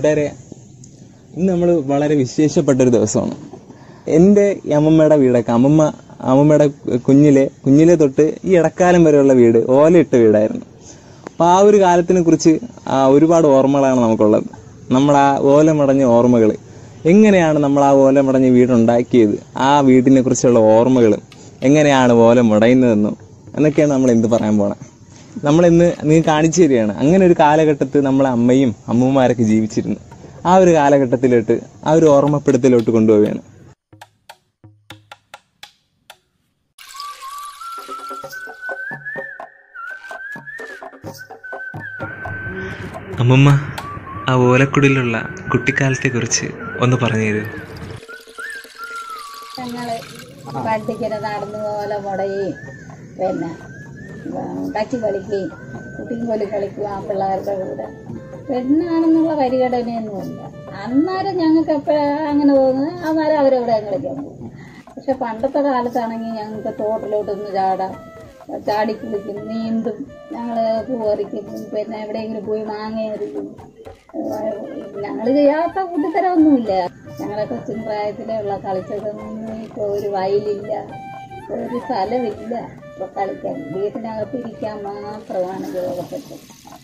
കൂട്ടുകാരെ ഇന്ന് നമ്മൾ വളരെ വിശേഷപ്പെട്ട ഒരു ദിവസമാണ് എൻ്റെ ഈ അമ്മമ്മയുടെ വീടൊക്കെ അമ്മമ്മ അമ്മമ്മയുടെ കുഞ്ഞിലെ കുഞ്ഞിലെ തൊട്ട് ഈ ഇടക്കാലം വരെയുള്ള വീട് ഓലയിട്ട വീടായിരുന്നു അപ്പോൾ ആ ഒരു കാലത്തിനെ കുറിച്ച് ആ, ഒരുപാട് ഓർമ്മകളാണ് നമുക്കുള്ളത് നമ്മൾ ആ ഓലമടഞ്ഞ ഓർമ്മകൾ എങ്ങനെയാണ് നമ്മൾ ആ ഓലമടഞ്ഞ വീടുണ്ടാക്കിയത് ആ വീടിനെ കുറിച്ചുള്ള ഓർമ്മകൾ എങ്ങനെയാണ് ഓല മുടയുന്നതെന്നും എന്നൊക്കെയാണ് നമ്മൾ എന്ത് പറയാൻ പോണേ നമ്മളിന്ന് നീ കാണിച്ചു തരികയാണ് അങ്ങനെ ഒരു കാലഘട്ടത്തിൽ നമ്മളെ അമ്മയും അമ്മൂമ്മമാരൊക്കെ ജീവിച്ചിരുന്നു ആ ഒരു കാലഘട്ടത്തിലോട്ട് ആ ഒരു ഓർമ്മപ്പെടുത്തലോട്ട് കൊണ്ടുപോവുകയാണ് അമ്മമ്മ ആ ഓലക്കുടിലുള്ള കുട്ടിക്കാലത്തെ കുറിച്ച് ഒന്ന് പറഞ്ഞു തരൂ ഞങ്ങള് പണ്ടിങ്ങനെ നടന്നു പോലെ മുടയും പിന്നെ കച്ചി കളിക്കുകയും കുട്ടിയും കളിക്കും ആ പിള്ളേരുടെ കൂടെ പെണ്ണാണെന്നുള്ള പരിഗണനയൊന്നുമില്ല അന്നേരം ഞങ്ങൾക്ക് എപ്പോഴാണ് അങ്ങനെ തോന്നുന്നത് അന്നേരം അവരെവിടെ കളിക്കാൻ പോകും പക്ഷെ പണ്ടത്തെ കാലത്താണെങ്കിൽ ഞങ്ങൾക്ക് തോട്ടിലോട്ടൊന്ന് ചാടാം ചാടി കുളിക്കും നീന്തും ഞങ്ങൾ പൂ പറിക്കും പിന്നെ എവിടെയെങ്കിലും പോയി മാങ്ങ എറിയും ഞങ്ങൾ ചെയ്യാത്ത കൂട്ടിത്തരമൊന്നുമില്ല ഞങ്ങളെ കൊച്ചിൻ പ്രായത്തിലുള്ള കളിച്ചതൊന്നും ഇപ്പോൾ ഒരു വയലില്ല ഒരു സ്ഥലമില്ല ഇപ്പൊ കളിക്കാൻ വീട്ടിനകത്ത് ഇരിക്കാൻ മാത്രമാണ് ഉപയോഗപ്പെട്ടത്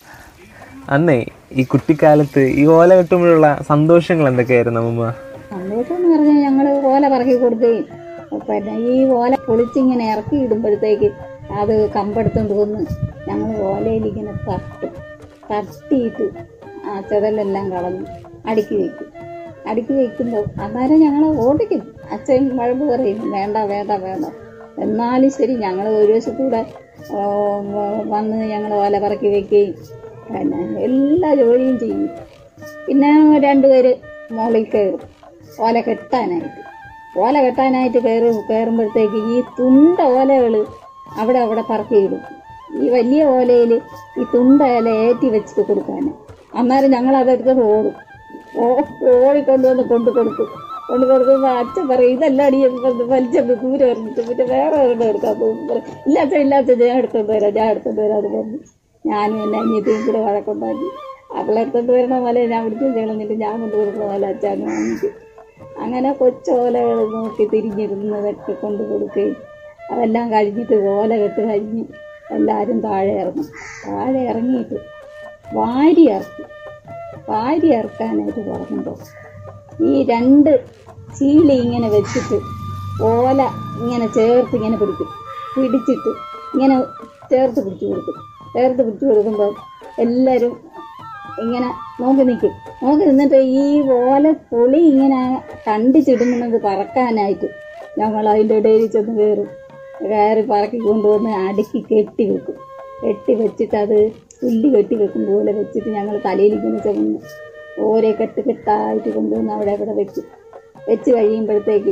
അന്നേ ഈ കുട്ടിക്കാലത്ത് ഈ ഓല കെട്ടുമ്പോഴുള്ള സന്തോഷങ്ങൾ എന്തൊക്കെയായിരുന്നു അമ്മമ്മ സന്തോഷം എന്ന് പറഞ്ഞാൽ ഞങ്ങൾ ഓല പറക്കി കൊടുക്കുകയും പിന്നെ ഈ ഓല പൊളിച്ചിങ്ങനെ ഇറക്കി ഇടുമ്പോഴത്തേക്ക് അത് കമ്പെടുത്തോണ്ട് വന്ന് ഞങ്ങൾ ഓലയിൽ ഇങ്ങനെ തട്ടും തട്ടിയിട്ട് ആ ചെതലെല്ലാം കളഞ്ഞ് അടുക്കി വെക്കും അടുക്കി വെക്കുമ്പോൾ അന്നേരം ഞങ്ങൾ ഓടിക്കും അച്ഛൻ വഴമ്പ് പറയും വേണ്ട വേണ്ട വേണ്ട എന്നാലും ശരി ഞങ്ങൾ ഒരു വശത്തൂടെ ആ, വന്ന് ഞങ്ങൾ ഓല പറക്കി വെക്കുകയും പിന്നെ എല്ലാ ജോലിയും ചെയ്യും പിന്നെ രണ്ടുപേര് മുകളിൽ കയറും ഓല കെട്ടാനായിട്ട് ഓല കെട്ടാനായിട്ട് കയറി കയറുമ്പോഴത്തേക്ക് ഈ തുണ്ട ഓലകൾ അവിടെ അവിടെ പറക്കിയിടും ഈ വലിയ ഓലയിൽ ഈ തുണ്ട ഇല ഏറ്റി വെച്ചിട്ട് കൊടുക്കാൻ അന്നേരം ഞങ്ങൾ അതെടുത്ത് ഓടും ഓ ഓടിക്കൊണ്ടുവന്ന് കൊണ്ടു കൊടുക്കും കൊണ്ട് കൊടുക്കുമ്പോൾ അച്ഛൻ പറയും ഇതെല്ലാം അടി വലിച്ചെന്ന് ദൂരെ എറിഞ്ഞിട്ട് പിന്നെ വേറെ ഒരെണ്ണം എടുക്കാൻ പോകും പറയും, ഇല്ല അച്ഛൻ ഇല്ലാത്ത ഞാൻ എടുത്തോണ്ട് വരാം ഞാൻ എടുത്തോണ്ട് വരാം അത് പറഞ്ഞു ഞാനും എൻ്റെ അനിയത്തിയും കൂടെ വഴക്കുണ്ടാക്കി അവളെടുത്തോണ്ട് വരണ പോലെ ഞാൻ പിടിച്ച് കളഞ്ഞിട്ട് ഞാൻ കൊണ്ട് കൊടുക്കുന്ന പോലെ അച്ഛൻ വാങ്ങിച്ചു അങ്ങനെ കൊച്ചോലകൾ നോക്കി തിരിഞ്ഞിരുന്നതൊക്കെ കൊണ്ട് കൊടുക്കുകയും അതെല്ലാം കഴിഞ്ഞിട്ട് ഓല കെട്ട് കഴിഞ്ഞ് എല്ലാവരും താഴെ ഇറങ്ങും താഴെ ഇറങ്ങിയിട്ട് വാരി ഇറക്കും വാരി ഇറക്കാനായിട്ട് പറഞ്ഞപ്പോൾ ഈ രണ്ട് ചീളി ഇങ്ങനെ വെച്ചിട്ട് ഓല ഇങ്ങനെ ചേർത്ത് ഇങ്ങനെ പിടിക്കും പിടിച്ചിട്ട് ഇങ്ങനെ ചേർത്ത് പിടിച്ചു കൊടുക്കും ചേർത്ത് പിടിച്ചു കൊടുക്കുമ്പോൾ എല്ലാവരും ഇങ്ങനെ നോക്കി നിൽക്കും നോക്കി നിന്നിട്ട് ഈ ഓല പൊളി ഇങ്ങനെ കണ്ടിച്ചിടുന്നത് പറക്കാനായിട്ട് ഞങ്ങൾ അതിൻ്റെ ഇടയിൽ ചെന്ന് കയറും കയറി പറക്കി കൊണ്ടുവന്ന് അടുക്കി കെട്ടി വെക്കും കെട്ടി വെച്ചിട്ട് അത് പുല്ല് കെട്ടി വെക്കും പോലെ വെച്ചിട്ട് ഞങ്ങൾ തലയിൽ ഇങ്ങനെ ചുമന്ന് ഓരോ കെട്ട് കെട്ടായിട്ട് കൊണ്ടുവന്ന് അവിടെ അവിടെ വെക്കും വെച്ച് കഴിയുമ്പോഴത്തേക്ക്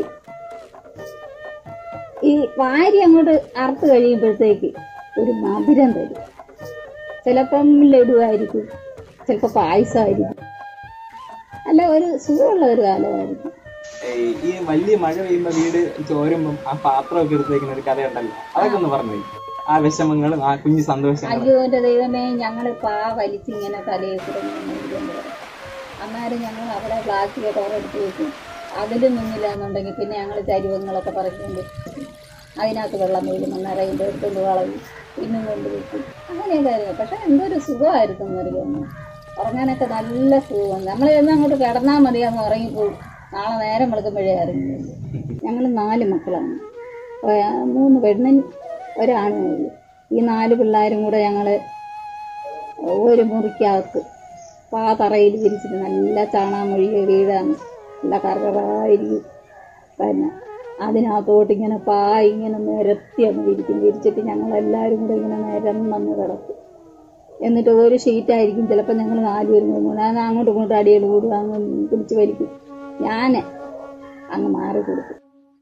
ഈ വാരി അങ്ങോട്ട് അറുത്ത് കഴിയുമ്പോഴത്തേക്ക് ഒരു മധുരം തരും ചിലപ്പം ലഡുവായിരിക്കും ചിലപ്പോൾ പായസമായിരിക്കും അല്ല ഒരു സുഖമുള്ള ഒരു കാലമായിരിക്കും ഈ വലിയ മഴ പെയ്യുമ്പോ വീട് ചോരുമ്പം ആ പാത്രമൊക്കെ എടുത്ത് വെക്കുന്ന ഒരു കഥയുണ്ടല്ലോ അതൊക്കെ ഒന്ന് പറഞ്ഞു ആ വിഷമങ്ങളും ആ കുഞ്ഞു സന്തോഷങ്ങളും അയ്യോ എൻ്റെ ദൈവമേ ഞങ്ങൾ പാ വലിച്ചിങ്ങനെ തലയിൽ കൂടെ ഇങ്ങനെ ഇരിക്കുമ്പോൾ അന്നേരം ഞങ്ങൾ അവിടെ പ്ലാസ്റ്റിക് കവറെടുത്ത് വെക്കും അതിൽ നിന്നില്ല എന്നുണ്ടെങ്കിൽ പിന്നെ ഞങ്ങൾ ചരുവങ്ങളൊക്കെ പറിക്കൊണ്ട് അതിനകത്ത് വെള്ളം വീഴും അന്നേരം അതിൻ്റെ എടുത്തുകൊണ്ട് കളയും പിന്നും കൊണ്ട് വെക്കും അങ്ങനെയൊക്കെ ആയിരുന്നു പക്ഷെ എന്തൊരു സുഖമായിരുന്നു എന്നറിയാമോ ഉറങ്ങാനൊക്കെ നല്ല സുഖം നമ്മൾ ചെന്ന് അങ്ങോട്ട് കിടന്നാൽ മതി അങ്ങ് ഉറങ്ങിപ്പോവും നാളെ നേരം വെളുക്കുമ്പോഴേ അറിയുള്ളൂ ഞങ്ങൾ നാല് മക്കളാണ് ഒ- മൂന്ന് പെണ്ണും ഒരാണും ഉള്ളൂ ഈ നാല് പിള്ളേരും കൂടെ ഞങ്ങൾ ഒരു മുറിക്കകത്ത് പാ തറയിൽ വിരിച്ചിട്ട് നല്ല ചാണാമൊഴിയ വീടാണ് നല്ല കറകറായിരിക്കും പിന്നെ അതിനകത്തോട്ട് ഇങ്ങനെ പാ ഇങ്ങനെ നിരത്തി അങ്ങ് വിരിക്കും വിരിച്ചിട്ട് ഞങ്ങൾ എല്ലാവരും കൂടെ ഇങ്ങനെ നിരന്നങ്ങ് കിടക്കും എന്നിട്ട് ഒരു ഷീറ്റായിരിക്കും ചിലപ്പോൾ ഞങ്ങൾ നാലുപേരും കൂടെ കൂടെ അത് അങ്ങോട്ടും ഇങ്ങോട്ടും അടികൾ കൂടും അങ്ങ് പിടിച്ച് വലിക്കും ഞാൻ അങ്ങ് മാറി കൊടുക്കും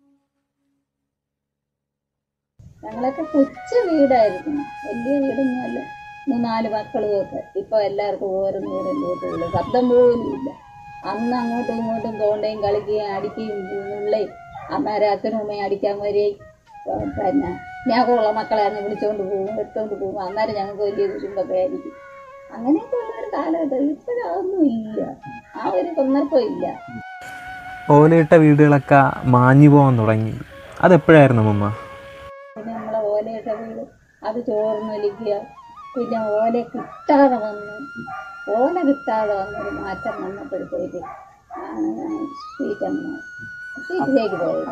ഞങ്ങളൊക്കെ കൊച്ചു വീടായിരുന്നു വലിയ വീടൊന്നുമല്ല മൂന്നാല് മക്കളും ഒക്കെ ഇപ്പൊ എല്ലാവർക്കും ഓരോ വീടും വീട്ടുള്ളൂ ശബ്ദം പോലും ഇല്ല അന്ന് അങ്ങോട്ടും ഇങ്ങോട്ടും തോണ്ടയും കളിക്കുകയും അടിക്കുകയും ഉള്ളയും അന്നേരം അച്ഛനും അമ്മയും അടിക്കാൻ വരെയും പിന്നെ ഞാനുള്ള മക്കളെ അങ്ങ് വിളിച്ചുകൊണ്ട് പോകും എടുത്തുകൊണ്ട് പോകും അന്നേരം ഞങ്ങൾക്ക് വലിയ കുശുമ്പൊക്കെ ആയിരിക്കും അങ്ങനെയൊക്കെ ഉള്ള ഒരു കാലഘട്ടം ഇപ്പോഴതൊന്നും ഇല്ല ആ ഒരു സന്ദർഭം ഇല്ല ഓലയിട്ട വീടുകളൊക്കെ മാഞ്ഞു പോകാൻ തുടങ്ങി അതെപ്പോഴായിരുന്നു അമ്മമ്മ പിന്നെ നമ്മളെ ഓലയിട്ട വീട് അത് ചോർന്നൊലിക്കുക പിന്നെ ഓല കിട്ടാതെ വന്ന് ഓല കിട്ടാതെ വന്നൊരു മാറ്റം വന്നപ്പോഴത്തേക്ക് ആണ് ഞാൻ സ്ട്രീറ്റ് അങ്ങ് സ്ട്രീറ്റിലേക്ക് പോയത്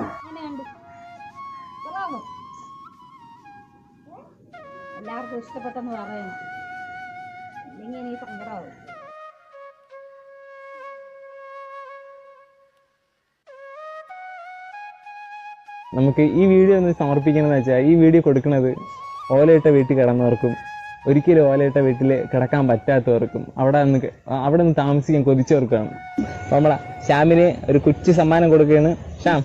എല്ലാവർക്കും ഇഷ്ടപ്പെട്ടെന്ന് പറയണം ഇല്ലെങ്കിൽ എനിക്ക് സങ്കടമാവും നമുക്ക് ഈ വീഡിയോ ഒന്ന് സമർപ്പിക്കണമെന്ന് വെച്ചാൽ ഈ വീഡിയോ കൊടുക്കുന്നത് ഓലയിട്ട വീട്ടിൽ കിടന്നവർക്കും ഒരിക്കലും ഓലയിട്ട വീട്ടിൽ കിടക്കാൻ പറ്റാത്തവർക്കും അവിടെ നിന്ന് ക- അവിടെ നിന്ന് താമസിക്കാൻ കൊതിച്ചവർക്കാണ് അപ്പൊ നമ്മളെ ശ്യാമിന് ഒരു കൊച്ചു സമ്മാനം കൊടുക്കുകയാണ് ശ്യാം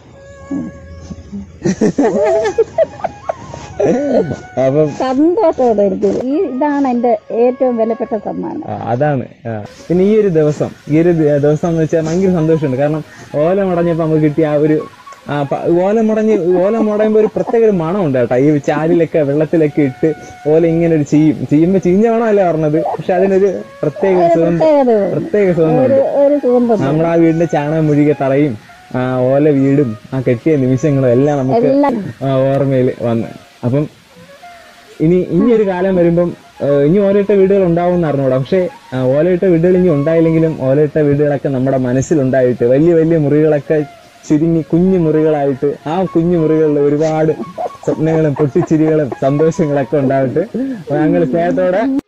അപ്പം സന്തോഷത്തോടെ എടുത്തു ഈ ഇതാണ് എൻ്റെ ഏറ്റവും വിലപ്പെട്ട സമ്മാനം ആ, അതാണ് ആ. പിന്നെ ഈ ഒരു ദിവസം ഈ ഒരു ദി- ദിവസം എന്ന് വെച്ചാൽ ഭയങ്കര സന്തോഷമുണ്ട് കാരണം ഓല മുടഞ്ഞപ്പോ നമുക്ക് കിട്ടിയ ആ ഒരു ആ, പ- ഓല മുടഞ്ഞ് ഓല മുടയുമ്പോ ഒരു പ്രത്യേക ഒരു മണം ഉണ്ട് കേട്ടോ ഈ ചാലിലൊക്കെ വെള്ളത്തിലൊക്കെ ഇട്ട് ഓല ഇങ്ങനെ ഒരു ചെയ്യും ചെയ്യുമ്പോ ചീഞ്ഞ മണമല്ല പറഞ്ഞത് പക്ഷെ അതിനൊരു പ്രത്യേക ഒരു സുഗന്ധം പ്രത്യേകത പ്രത്യേക സുഗന്ധമുണ്ട് ഒരു ഒരു സുഗന്ധം നമ്മൾ ആ വീടിന്റെ ചാണകം മുഴുകിയ തറയും ആ ഓല വീടും ആ കെട്ടിയ നിമിഷങ്ങളും എല്ലാം നമുക്ക് എല്ലാം ആ, ഓർമ്മയിൽ വന്ന് അപ്പം ഇനി ഇനി ഒരു കാലം വരുമ്പം ആ, ഇനി ഓലയിട്ട വീടുകൾ ഉണ്ടാവും എന്ന് അറിഞ്ഞൂടാ പക്ഷേ ആ, ഓലയിട്ട വീടുകൾ ഇനി ഉണ്ടായില്ലെങ്കിലും ഓലയിട്ട വീടുകളൊക്കെ നമ്മുടെ മനസ്സിലുണ്ടായിട്ട് വലിയ വലിയ മുറികളൊക്കെ ചുരുങ്ങി കുഞ്ഞു മുറികളായിട്ട് ആ കുഞ്ഞു മുറികളിൽ ഒരുപാട് സ്വപ്നങ്ങളും പൊട്ടിച്ചിരികളും സന്തോഷങ്ങളൊക്കെ ഉണ്ടായിട്ട് ഞങ്ങൾ സ്നേഹത്തോടെ